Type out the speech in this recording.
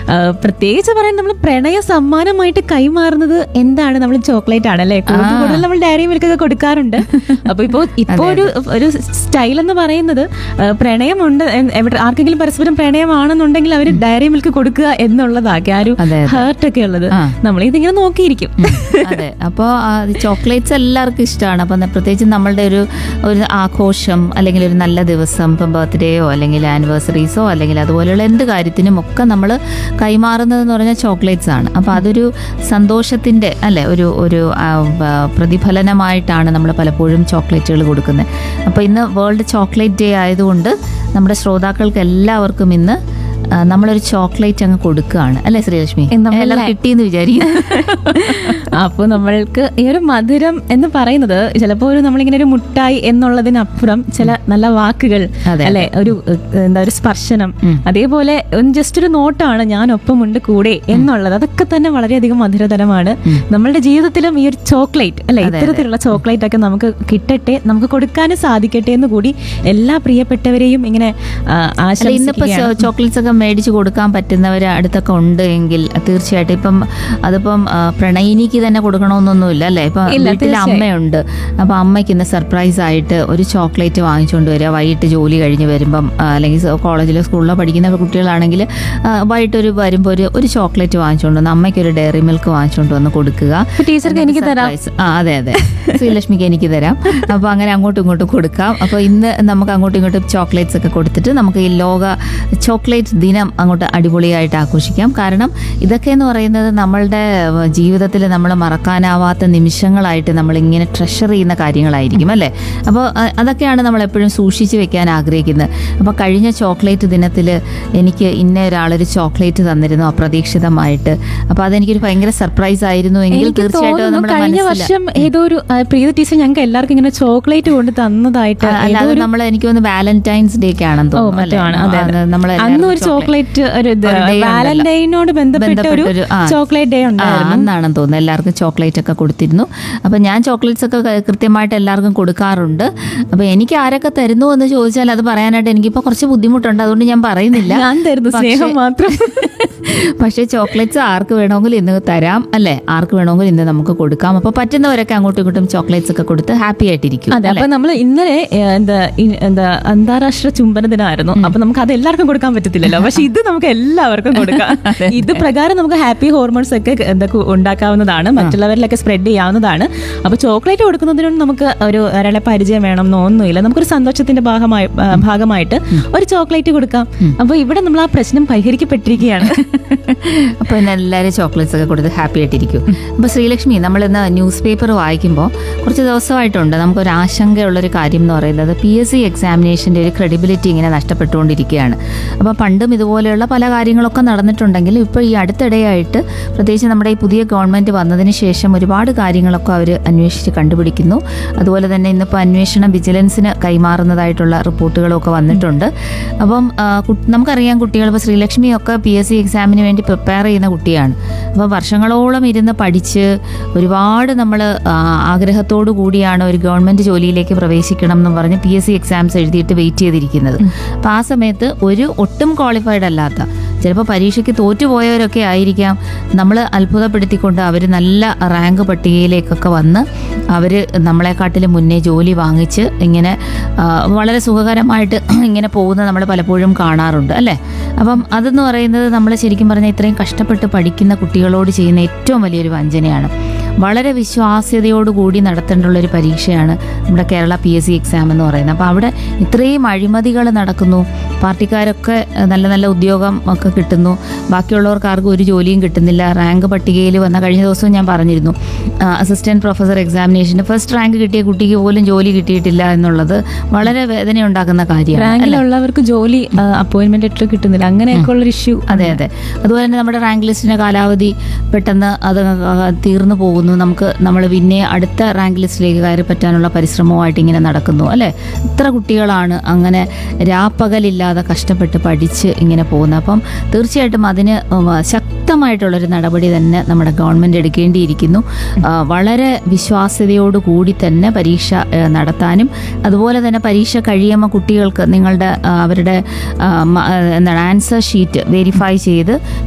ആ, പ്രത്യേകിച്ച് പറയാൻ നമ്മൾ പ്രണയ സമ്മാനമായിട്ട് കൈമാറുന്നത് എന്താണ് നമ്മൾ ചോക്ലേറ്റ് ആണ് അല്ലേ കൂടുതൽ കൂടുതൽ നമ്മൾ ഡയറി മിൽക്ക് ഒക്കെ കൊടുക്കാറുണ്ട് അപ്പൊ ഇപ്പോ ഇപ്പോ ഒരു ഒരു സ്റ്റൈൽ എന്ന് പറയുന്നത് ആ, പ്രണയമുണ്ട് എൻ- എവിടെ ആർക്കെങ്കിലും പരസ്പരം പ്രണയമാണെന്നുണ്ടെങ്കിൽ അവർ ഡയറി മിൽക്ക് കൊടുക്കുക എന്നുള്ളതാക്കി ആ ഒരു അതെ, അതെ. ഹേർട്ട് ഒക്കെ ഉള്ളത് ആ. നമ്മൾ ഇതിങ്ങനെ നോക്കിയിരിക്കും അതെ അപ്പോൾ ചോക്ലേറ്റ്സ് എല്ലാവർക്കും ഇഷ്ടമാണ് അപ്പം പ്രത്യേകിച്ച് നമ്മളുടെ ഒരു ഒരു ആഘോഷം അല്ലെങ്കിൽ ഒരു നല്ല ദിവസം ഇപ്പം ബർത്ത്ഡേയോ അല്ലെങ്കിൽ ആനിവേഴ്സറീസോ അല്ലെങ്കിൽ അതുപോലെയുള്ള എന്ത് കാര്യത്തിനും ഒക്കെ നമ്മൾ കൈമാറുന്നതെന്ന് പറഞ്ഞാൽ ചോക്ലേറ്റ്സ് ആണ് അപ്പോൾ അതൊരു സന്തോഷത്തിൻ്റെ അല്ലേ ഒരു ഒരു ആ, ബ- പ്രതിഫലനമായിട്ടാണ് നമ്മൾ പലപ്പോഴും ചോക്ലേറ്റുകൾ കൊടുക്കുന്നത് അപ്പോൾ ഇന്ന് വേൾഡ് ചോക്ലേറ്റ് ഡേ ആയതുകൊണ്ട് നമ്മുടെ ശ്രോതാക്കൾക്ക് എല്ലാവർക്കും ഇന്ന് ആ, നമ്മളൊരു ചോക്ലേറ്റ് അങ്ങ് കൊടുക്കുകയാണ് അല്ലേ ശ്രീലക്ഷ്മി നമ്മളെല്ലാം- എല്ലാം കിട്ടിയെന്ന് വിചാരിക്കുന്നു അപ്പോൾ നമ്മൾക്ക് ഈ ഒരു മധുരം എന്ന് പറയുന്നത് ചിലപ്പോൾ ഒരു നമ്മളിങ്ങനെ ഒരു മുട്ടായി എന്നുള്ളതിനപ്പുറം ചില നല്ല വാക്കുകൾ അതെ, അല്ലെ ഒരു ഏഹ്, എന്താ ഒരു സ്പർശനം ഉം. അതേപോലെ ജസ്റ്റ് ഒരു നോട്ടാണ് ഞാൻ ഒപ്പമുണ്ട് കൂടെ എന്നുള്ളത് അതൊക്കെ തന്നെ വളരെയധികം മധുരതരമാണ് നമ്മളുടെ ജീവിതത്തിലും ഈ ഒരു ചോക്ലേറ്റ് അല്ലെ അതെ, ഇത്തരത്തിലുള്ള ചോക്ലേറ്റ് ഒക്കെ നമുക്ക് കിട്ടട്ടെ നമുക്ക് കൊടുക്കാനും സാധിക്കട്ടെ എന്ന് കൂടി എല്ലാ പ്രിയപ്പെട്ടവരെയും ഇങ്ങനെ ആ, അല്ല ഇന്നിപ്പോ ആശംസിക്കുകയാണ് ചോക്ലേറ്റ്സ് ഒക്കെ മേടിച്ച് കൊടുക്കാൻ പറ്റുന്നവർ അടുത്തൊക്കെ ഉണ്ട് എങ്കിൽ തീർച്ചയായിട്ടും ഇപ്പം അതിപ്പം ആ, പ്രണയിനിക്ക് തന്നെ കൊടുക്കണമെന്നൊന്നുമില്ല അല്ലേ ഇപ്പൊ ഇല്ല, വീട്ടിൽ തീർച്ചയായും. അമ്മയുണ്ട് അപ്പൊ അമ്മയ്ക്ക് ഇന്ന് സർപ്രൈസ് ആയിട്ട് ഒരു ചോക്ലേറ്റ് വാങ്ങിച്ചുകൊണ്ട് വരിക വൈകിട്ട് ജോലി കഴിഞ്ഞ് വരുമ്പം ആ, അല്ലെങ്കിൽ സ- കോളേജിലോ സ്കൂളിലോ പഠിക്കുന്ന കുട്ടികളാണെങ്കിൽ ആ, വൈകിട്ട് ഒരു വരുമ്പോൾ ഒരു ഒരു ചോക്ലേറ്റ് വാങ്ങിച്ചുകൊണ്ട് വന്ന് അമ്മയ്ക്ക് ഒരു ഡയറി മിൽക്ക് വാങ്ങിച്ചുകൊണ്ട് വന്ന് കൊടുക്കുക അപ്പൊ ടീച്ചർക്ക് എനിക്ക് തരാം സർപ്രൈസ്. ആ അതെ അതെ ശ്രീലക്ഷ്മിക്ക് എനിക്ക് തരാം അപ്പൊ അങ്ങനെ അങ്ങോട്ടും ഇങ്ങോട്ടും കൊടുക്കാം അപ്പൊ ഇന്ന് നമുക്ക് അങ്ങോട്ടും ഇങ്ങോട്ടും ചോക്ലേറ്റ്സ് ഒക്കെ കൊടുത്തിട്ട് നമുക്ക് ഈ ലോക ചോക്ലേറ്റ് ദിനം അങ്ങോട്ട് അടിപൊളിയായിട്ട് ആഘോഷിക്കാം കാരണം ഇതൊക്കെ എന്ന് പറയുന്നത് നമ്മളുടെ ജീവിതത്തിൽ നമ്മൾ മറക്കാനാവാത്ത നിമിഷങ്ങളായിട്ട് നമ്മൾ ഇങ്ങനെ ട്രഷർ ചെയ്യുന്ന കാര്യങ്ങളായിരിക്കും അല്ലേ അപ്പോൾ അതൊക്കെയാണ് നമ്മൾ എപ്പോഴും സൂക്ഷിച്ച് വെക്കാൻ ആഗ്രഹിക്കുന്നത് അപ്പോൾ കഴിഞ്ഞ ചോക്ലേറ്റ് ദിനത്തിൽ എനിക്ക് ഇന്ന ഒരാളൊരു ചോക്ലേറ്റ് തന്നിരുന്നു അപ്രതീക്ഷിതമായിട്ട് അപ്പോൾ അതെനിക്കൊരു ഭയങ്കര സർപ്രൈസ് ആയിരുന്നു എങ്കിൽ എനിക്ക് തീർച്ചയായിട്ടും അത് തോന്നുന്നു നമ്മുടെ കഴിഞ്ഞ മനസ്സിൽ വർഷം ഏതോ ഒരു ആ, പ്രീത ടീച്ചർ ഞങ്ങൾക്ക് എല്ലാവർക്കും ഇങ്ങനെ ചോക്ലേറ്റ് കൊണ്ട് തന്നതായിട്ട് അല്ല ഏതോ അത് ഒരു- നമ്മൾ എനിക്ക് തോന്നുന്നു വാലന്റൈൻസ് ഡേ ഒക്കെ ആണെന്ന് ഓ തോന്നുന്നു അല്ലേ? മറ്റാണ് അതെ അതെ. അത് നമ്മള് അന്ന് ഒരു എല്ലാവരും ചോക്ലേറ്റ് ഒരു ഇത് ഒരു day ഉണ്ടല്ലോ. വാലന്റൈനോട് ബന്ധപ്പെട്ട ഒരു ബന്ധപ്പെട്ടൊരു, ആ. ചോക്ലേറ്റ് ഡേ ആ, ഉണ്ടായിരുന്നു അന്നാണെന്ന് തോന്നുന്നു എല്ലാവർക്കും ചോക്ലേറ്റ് ഒക്കെ കൊടുത്തിരുന്നു അപ്പൊ ഞാൻ ചോക്ലേറ്റ്സ് ഒക്കെ ക- കൃത്യമായിട്ട് എല്ലാവർക്കും കൊടുക്കാറുണ്ട് അപ്പൊ എനിക്ക് ആരൊക്കെ തരുന്നു എന്ന് ചോദിച്ചാൽ അത് പറയാനായിട്ട് എനിക്കിപ്പോ കുറച്ച് ബുദ്ധിമുട്ടുണ്ട് അതുകൊണ്ട് ഞാൻ പറയുന്നില്ല ഞാൻ തരുന്നു പക്ഷേ- സ്നേഹം മാത്രം പക്ഷേ ചോക്ലേറ്റ്സ് ആർക്ക് വേണമെങ്കിലും ഇന്ന് തരാം അല്ലേ ആർക്ക് വേണമെങ്കിലും ഇന്ന് നമുക്ക് കൊടുക്കാം അപ്പൊ പറ്റുന്നവരൊക്കെ അങ്ങോട്ടും ഇങ്ങോട്ടും ചോക്ലേറ്റ്സ് ഒക്കെ കൊടുത്ത് ഹാപ്പി ആയിട്ടിരിക്കും അതെ അപ്പൊ നമ്മൾ ഇന്നലെ ഏ, എന്താ ഇ- എന്താ അന്താരാഷ്ട്ര ചുംബന ദിനമായിരുന്നു അപ്പൊ നമുക്ക് അത് എല്ലാവർക്കും കൊടുക്കാൻ പറ്റത്തില്ലല്ലോ പക്ഷെ ഇത് നമുക്ക് എല്ലാവർക്കും കൊടുക്കാം ഇത് പ്രകാരം നമുക്ക് ഹാപ്പി ഹോർമോൺസ് ഒക്കെ എന്താ കു- ഉണ്ടാക്കാവുന്നതാണ് മറ്റുള്ളവരിലൊക്കെ സ്പ്രെഡ് ചെയ്യാവുന്നതാണ് അപ്പൊ ചോക്ലേറ്റ് കൊടുക്കുന്നതിനൊന്നും നമുക്ക് ഒരു ഒരാളെ പരിചയം വേണം എന്നൊന്നുമില്ല നമുക്കൊരു സന്തോഷത്തിന്റെ ഭാഗമായി ആ, ഭാഗമായിട്ട് ഒരു ചോക്ലേറ്റ് കൊടുക്കാം അപ്പൊ ഇവിടെ നമ്മൾ ആ പ്രശ്നം പരിഹരിക്കപ്പെട്ടിരിക്കുകയാണ് അപ്പോൾ ഇന്ന് എല്ലാവരും ചോക്ലേറ്റ്സ് ഒക്കെ കൊടുത്ത് ഹാപ്പി ആയിട്ടിരിക്കും അപ്പോൾ ശ്രീലക്ഷ്മി നമ്മൾ ഇന്ന് ന്യൂസ് പേപ്പർ വായിക്കുമ്പോൾ കുറച്ച് ദിവസമായിട്ടുണ്ട് നമുക്കൊരു ആശങ്കയുള്ളൊരു കാര്യം എന്ന് പറയുന്നത് പി എസ് സി എക്സാമിനേഷൻ്റെ ഒരു ക്രെഡിബിലിറ്റി ഇങ്ങനെ നഷ്ടപ്പെട്ടുകൊണ്ടിരിക്കുകയാണ് അപ്പോൾ പണ്ടും ഇതുപോലെയുള്ള പല കാര്യങ്ങളൊക്കെ നടന്നിട്ടുണ്ടെങ്കിലും ഇപ്പോൾ ഈ അടുത്തിടെയായിട്ട് പ്രത്യേകിച്ച് നമ്മുടെ ഈ പുതിയ ഗവൺമെൻറ് വന്നതിന് ശേഷം ഒരുപാട് കാര്യങ്ങളൊക്കെ അവർ അന്വേഷിച്ച് കണ്ടുപിടിക്കുന്നു അതുപോലെ തന്നെ ഇന്നിപ്പോൾ അന്വേഷണം വിജിലൻസിന് കൈമാറുന്നതായിട്ടുള്ള റിപ്പോർട്ടുകളൊക്കെ വന്നിട്ടുണ്ട് അപ്പം ആ, കു- നമുക്കറിയാം കുട്ടികൾ ഇപ്പോൾ ശ്രീലക്ഷ്മിയൊക്കെ പി എസ് സി എക്സാമിന് വേണ്ടി പ്രിപ്പയർ ചെയ്യുന്ന കുട്ടിയാണ് അപ്പോൾ വർഷങ്ങളോളം ഇരുന്ന് പഠിച്ച് ഒരുപാട് നമ്മൾ ആഗ്രഹത്തോടു കൂടിയാണ് ഒരു ഗവൺമെൻറ് ജോലിയിലേക്ക് പ്രവേശിക്കണം എന്ന് പറഞ്ഞ് പി എസ് സി എക്സാംസ് എഴുതിയിട്ട് വെയിറ്റ് ചെയ്തിരിക്കുന്നത് അപ്പോൾ ആ സമയത്ത് ഒരു ഒട്ടും ക്വാളിഫൈഡ് അല്ലാത്ത ചിലപ്പോൾ പരീക്ഷയ്ക്ക് തോറ്റുപോയവരൊക്കെ ആയിരിക്കാം നമ്മൾ അത്ഭുതപ്പെടുത്തിക്കൊണ്ട് അവർ നല്ല റാങ്ക് പട്ടികയിലേക്കൊക്കെ വന്ന് അവർ നമ്മളെക്കാട്ടിലും മുന്നേ ജോലി വാങ്ങിച്ച് ഇങ്ങനെ ആ, വളരെ സുഖകരമായിട്ട് ഇങ്ങനെ പോകുന്നത് നമ്മൾ പലപ്പോഴും കാണാറുണ്ട് അല്ലേ അപ്പം അതെന്ന് പറയുന്നത് നമ്മൾ ശരിക്കും പറഞ്ഞാൽ ഇത്രയും കഷ്ടപ്പെട്ട് പഠിക്കുന്ന കുട്ടികളോട് ചെയ്യുന്ന ഏറ്റവും വലിയൊരു വഞ്ചനയാണ് വളരെ വിശ്വാസ്യതയോടുകൂടി നടത്തേണ്ടുള്ള ഒരു പരീക്ഷയാണ് നമ്മുടെ Kerala P S C exam എന്ന് പറയുന്നത് അപ്പോൾ അവിടെ ഇത്രയും അഴിമതികൾ നടക്കുന്നു പാർട്ടിക്കാരൊക്കെ ഏഹ്, നല്ല നല്ല ഉദ്യോഗം ഒക്കെ കിട്ടുന്നു ബാക്കിയുള്ളവർക്ക് ആർക്കും ഒരു ജോലിയും കിട്ടുന്നില്ല റാങ്ക് പട്ടികയിൽ വന്ന കഴിഞ്ഞ ദിവസവും ഞാൻ പറഞ്ഞിരുന്നു അസിസ്റ്റന്റ് പ്രൊഫസർ എക്സാമിനേഷന് ഫസ്റ്റ് റാങ്ക് കിട്ടിയ കുട്ടിക്ക് പോലും ജോലി കിട്ടിയിട്ടില്ല എന്നുള്ളത് വളരെ വേദന ഉണ്ടാക്കുന്ന കാര്യമാണ് അല്ലേ? റാങ്കിലുള്ളവർക്ക് ജോലി അപ്പോയിന്റ്മെന്റ് ലെറ്റർ കിട്ടുന്നില്ല അങ്ങനെയൊക്കെ ഉള്ളൊരു ഇഷ്യൂ അതെ അതെ അതുപോലെ തന്നെ നമ്മുടെ റാങ്ക് ലിസ്റ്റിന്റെ കാലാവധി പെട്ടെന്ന് അത് തീർന്നു പോകുന്നു നമുക്ക് നമ്മൾ പിന്നെ അടുത്ത റാങ്ക് ലിസ്റ്റിലേക്ക് കയറി പറ്റാനുള്ള പരിശ്രമവുമായിട്ട് ഇങ്ങനെ നടക്കുന്നു അല്ലേ ഇത്ര കുട്ടികളാണ് അങ്ങനെ രാപ്പകലില്ലാതെ കഷ്ടപ്പെട്ട് പഠിച്ച് ഇങ്ങനെ പോകുന്നത് അപ്പം തീർച്ചയായിട്ടും അതിന് ശക്തമായിട്ടുള്ളൊരു നടപടി തന്നെ നമ്മുടെ ഗവൺമെൻറ് എടുക്കേണ്ടിയിരിക്കുന്നു ആ, വളരെ വിശ്വാസ്യതയോടുകൂടി തന്നെ പരീക്ഷ ആ, നടത്താനും അതുപോലെ തന്നെ പരീക്ഷ കഴിയുമ്പോൾ കുട്ടികൾക്ക് നിങ്ങളുടെ ആ, അവരുടെ ആ, മ- ആ, എന്താണ് ആൻസർ ഷീറ്റ് വെരിഫൈ ചെയ്ത്